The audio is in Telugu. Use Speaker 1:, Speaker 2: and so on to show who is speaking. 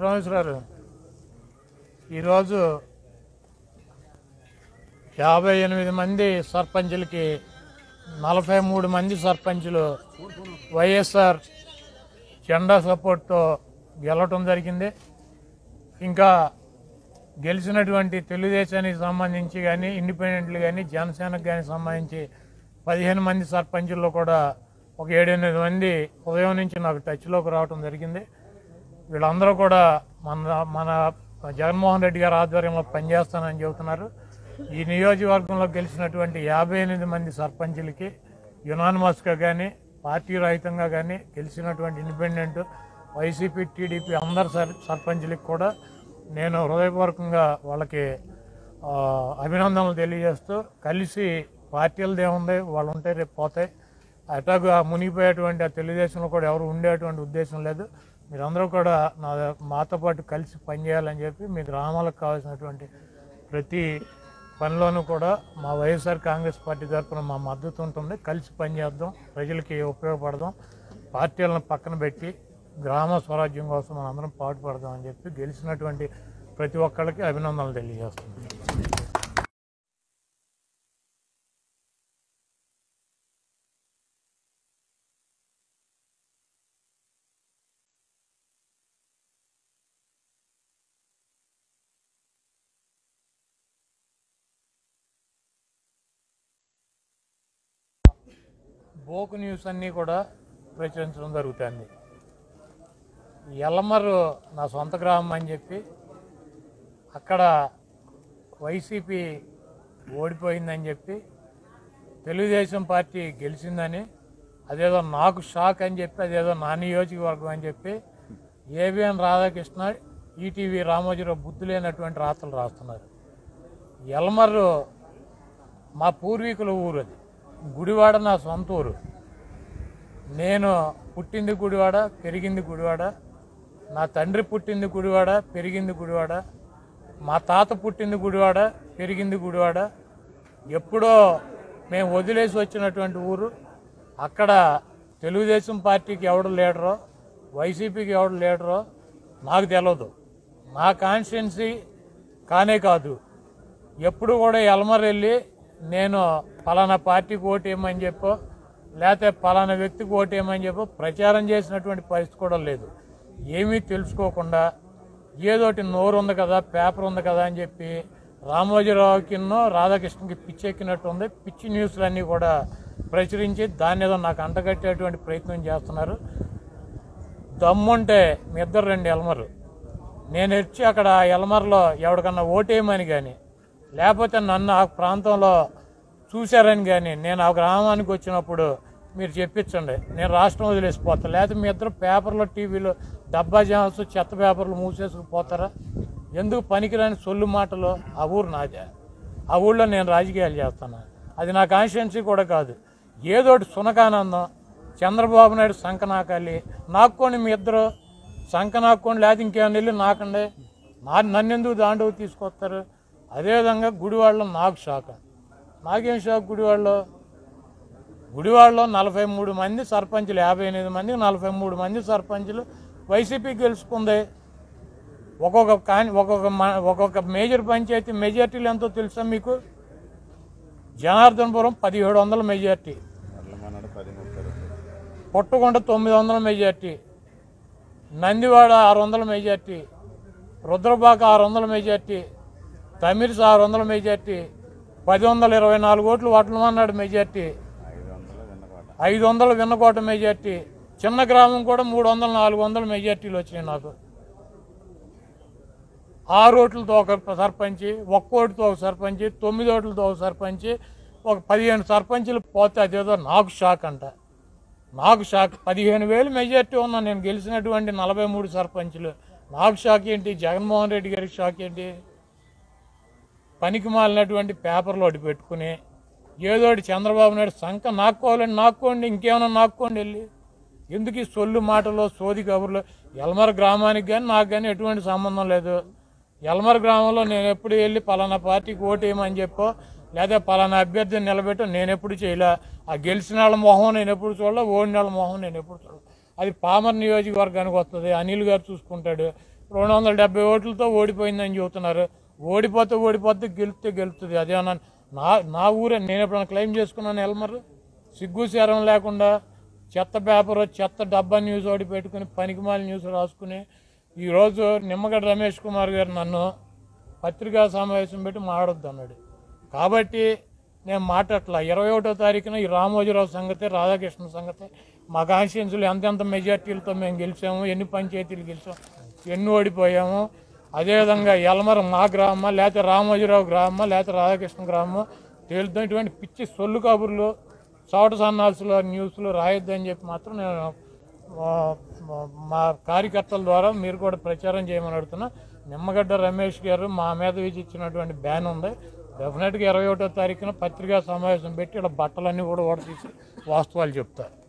Speaker 1: రమేశ్వరారు ఈరోజు యాభై ఎనిమిది మంది సర్పంచులకి నలభై మూడు మంది సర్పంచులు వైఎస్ఆర్ జెండా సపోర్ట్తో గెలవటం జరిగింది ఇంకా గెలిచినటువంటి తెలుగుదేశానికి సంబంధించి కానీ ఇండిపెండెంట్లు కానీ జనసేనకు కానీ సంబంధించి పదిహేను మంది సర్పంచుల్లో కూడా ఒక ఏడెనిమిది మంది ఉదయం నుంచి నాకు టచ్లోకి రావటం జరిగింది వీళ్ళందరూ కూడా మన మన జగన్మోహన్ రెడ్డి గారి ఆధ్వర్యంలో పనిచేస్తానని చెబుతున్నారు ఈ నియోజకవర్గంలో గెలిచినటువంటి యాభై ఎనిమిది మంది సర్పంచులకి యునానిమస్గా కానీ పార్టీ రహితంగా కానీ గెలిచినటువంటి ఇండిపెండెంట్ వైసీపీ టీడీపీ అందరు సర్ సర్పంచులకి కూడా నేను హృదయపూర్వకంగా వాళ్ళకి ఆ, అభినందనలు తెలియజేస్తూ కలిసి పార్టీలది ఏముంది వాళ్ళు ఉంటే రేపు పోతాయి అటాగా మునిగిపోయేటువంటి ఆ తెలుగుదేశంలో కూడా ఎవరు ఉండేటువంటి ఉద్దేశం లేదు మీరందరూ కూడా నా మాతో పాటు కలిసి పనిచేయాలని చెప్పి మీ గ్రామాలకు కావాల్సినటువంటి ప్రతి పనిలోనూ కూడా మా వైఎస్ఆర్ కాంగ్రెస్ పార్టీ తరఫున మా మద్దతు ఉంటుంది కలిసి పనిచేద్దాం ప్రజలకి ఉపయోగపడదాం పార్టీలను పక్కన పెట్టి గ్రామ స్వరాజ్యం కోసం మనం అందరం పాటుపడదాం అని చెప్పి గెలిచినటువంటి ప్రతి ఒక్కళ్ళకి అభినందనలు తెలియజేస్తున్నాం బోకు న్యూస్ అన్నీ కూడా ప్రచురించడం జరుగుతుంది ఎల్లమర్రు నా సొంత గ్రామం అని చెప్పి అక్కడ వైసీపీ ఓడిపోయిందని చెప్పి తెలుగుదేశం పార్టీ గెలిచిందని అదేదో నాకు షాక్ అని చెప్పి అదేదో నా నియోజకవర్గం అని చెప్పి ఏబిఎన్ రాధాకృష్ణ ఈటీవీ రామోజీరావు బుద్ధి లేనటువంటి రాతలు రాస్తున్నారు ఎల్మర్రు మా పూర్వీకుల ఊరు అది గుడివాడ నా సొంత ఊరు నేను పుట్టింది గుడివాడ పెరిగింది గుడివాడ నా తండ్రి పుట్టింది గుడివాడ పెరిగింది గుడివాడ మా తాత పుట్టింది గుడివాడ పెరిగింది గుడివాడ ఎప్పుడో మేము వదిలేసి వచ్చినటువంటి ఊరు అక్కడ తెలుగుదేశం పార్టీకి ఎవడు లీడరో వైసీపీకి ఎవడు లీడరో నాకు తెలియదు నా కాన్స్టిట్యున్సీ కానే కాదు ఎప్పుడు కూడా ఎల్మర్ వెళ్ళి నేను పలానా పార్టీకి ఓటేయమని చెప్పో లేకపోతే పలానా వ్యక్తికి ఓటేయమని చెప్పో ప్రచారం చేసినటువంటి పరిస్థితి కూడా లేదు ఏమీ తెలుసుకోకుండా ఏదోటి నోరు ఉంది కదా పేపర్ ఉంది కదా అని చెప్పి రామోజీరావుకిన్నో రాధాకృష్ణకి పిచ్చి ఎక్కినట్టు ఉంది పిచ్చి న్యూస్లన్నీ కూడా ప్రచురించి దాన్ని ఏదో నాకు అంటగట్టేటువంటి ప్రయత్నం చేస్తున్నారు దమ్ముంటే మీ ఇద్దరు రెండు ఎల్మరు నేను వచ్చి అక్కడ ఎల్మర్లో ఎవరికన్నా ఓటేయమని కానీ లేకపోతే నన్ను ఆ ప్రాంతంలో చూశారని కానీ నేను ఆ గ్రామానికి వచ్చినప్పుడు మీరు చెప్పించండి నేను రాష్ట్రం వదిలేసిపోతాను లేకపోతే మీ ఇద్దరు పేపర్లో టీవీలో డబ్బా జామ్స్ చెత్త పేపర్లు మూసేసుకుపోతారా ఎందుకు పనికిరాని సొల్లు మాటలు ఆ ఊరు నాదే ఆ ఊళ్ళో నేను రాజకీయాలు చేస్తాను అది నా కాన్స్టిట్యున్సీ కూడా కాదు ఏదోటి సునకానందం చంద్రబాబు నాయుడు సంక నాకాలి నాక్కోండి మీ ఇద్దరు సంక నాక్కోండి లేకపోతే ఇంకేమైనా వెళ్ళి నాకండి నా నన్నెందుకు దాండవు తీసుకొస్తారు అదేవిధంగా గుడివాడలో నాకు షాక్ నాకేం షాక్ గుడివాడలో గుడివాడలో నలభై మూడు మంది సర్పంచులు యాభై ఎనిమిది మంది నలభై మూడు మంది సర్పంచులు వైసీపీ గెలుచుకుంది ఒక్కొక్క కాని ఒక్కొక్క మ- ఒక్కొక్క మేజర్ పంచాయతీ మెజార్టీలు ఎంతో తెలుసా మీకు జనార్దనపురం పదిహేడు వందల మెజార్టీ
Speaker 2: మల్లమన్నాడు పది ముప్పై రెండు
Speaker 1: పొట్టకొండ తొమ్మిది వందల మెజార్టీ నందివాడ ఆరు వందల మెజార్టీ రుద్రబాక ఆరు వందల మెజార్టీ తమిర్స్ ఆరు వందల మెజార్టీ పది వందల ఇరవై నాలుగు ఓట్లు వడ్లమన్నాడు మెజార్టీ
Speaker 2: ఐదు వందలు విన్నకోట
Speaker 1: ఐదు వందలు విన్నకోట మెజార్టీ చిన్న గ్రామం కూడా మూడు వందల నాలుగు వందల మెజార్టీలు వచ్చినాయి నాకు ఆరు ఓట్లతో ఒక సర్పంచి ఒక్క ఓటుతో ఒక సర్పంచి తొమ్మిది ఓట్లతో ఒక సర్పంచి ఒక పదిహేను సర్పంచులు పోతే అదేదో నాకు షాక్ అంట నాకు షాక్ పదిహేను వేలు మెజార్టీ ఉన్నా నేను గెలిచినటువంటి నలభై మూడు సర్పంచులు నాకు షాక్ ఏంటి జగన్మోహన్ రెడ్డి గారికి షాక్ ఏంటి పనికి మాలినటువంటి పేపర్లు ఒకటి పెట్టుకుని ఏదోటి చంద్రబాబు నాయుడు సంఖ నాక్కోవాలని నాక్కోండి ఇంకేమైనా నాక్కోండి వెళ్ళి ఎందుకు ఈ సొల్లు మాటలు సోది కబుర్లు ఎల్మర్ గ్రామానికి కానీ నాకు కానీ ఎటువంటి సంబంధం లేదు ఎల్మర్ గ్రామంలో నేను ఎప్పుడు వెళ్ళి పలానా పార్టీకి ఓటేయమని చెప్పో లేదా పలానా అభ్యర్థిని నిలబెట్టో నేను ఎప్పుడు చేయలే ఆ గెలిచిన వాళ్ళ మొహం నేను ఎప్పుడు చూడలే ఓడిన వాళ్ళ మొహం నేను ఎప్పుడు చూడలే అది పామర్ నియోజకవర్గానికి వస్తుంది అనిల్ గారు చూసుకుంటాడు రెండు వందల డెబ్బై ఓట్లతో ఓడిపోయిందని చెబుతున్నారు ఓడిపోతే ఓడిపోతే గెలిస్తే గెలుస్తుంది అదేమన్నా నా నా ఊరే నేను ఎప్పుడైనా క్లెయిమ్ చేసుకున్నాను ఎల్మర్ సిగ్గు శరం లేకుండా చెత్త పేపర్ చెత్త డబ్బా న్యూస్ ఒకటి పెట్టుకుని పనికిమాల న్యూస్ రాసుకుని ఈరోజు నిమ్మగడ్డ రమేష్ కుమార్ గారు నన్ను పత్రికా సమావేశం పెట్టి మాట్లాడొద్దు అన్నాడు కాబట్టి నేను మాట్లాడట్లా ఇరవై ఒకటో తారీఖున ఈ రామోజీరావు సంగతి రాధాకృష్ణ సంగతి మా కాన్స్టిట్యున్సీలో ఎంతెంత మెజార్టీలతో మేము గెలిచాము ఎన్ని పంచాయతీలు గెలిచాము ఎన్ని ఓడిపోయాము అదేవిధంగా ఎలమర మా గ్రామమా లేకపోతే రామోజీరావు గ్రామమా లేకపోతే రాధాకృష్ణ గ్రామమా తేలుతాం ఇటువంటి పిచ్చి సొల్లు కబుర్లు చోట సన్నాల్సులో న్యూస్లు రాయొద్దని చెప్పి మాత్రం నేను ఆ, మా- మా కార్యకర్తల ద్వారా మీరు కూడా ప్రచారం చేయమని అడుగుతున్నా నిమ్మగడ్డ రమేష్ గారు మా మీద విధి ఇచ్చినటువంటి బ్యాన్ ఉంది డెఫినెట్గా ఇరవై ఒకటో తారీఖున పత్రికా సమావేశం పెట్టి ఇలా బట్టలన్నీ కూడా ఓడతీసి వాస్తవాలు చెప్తారు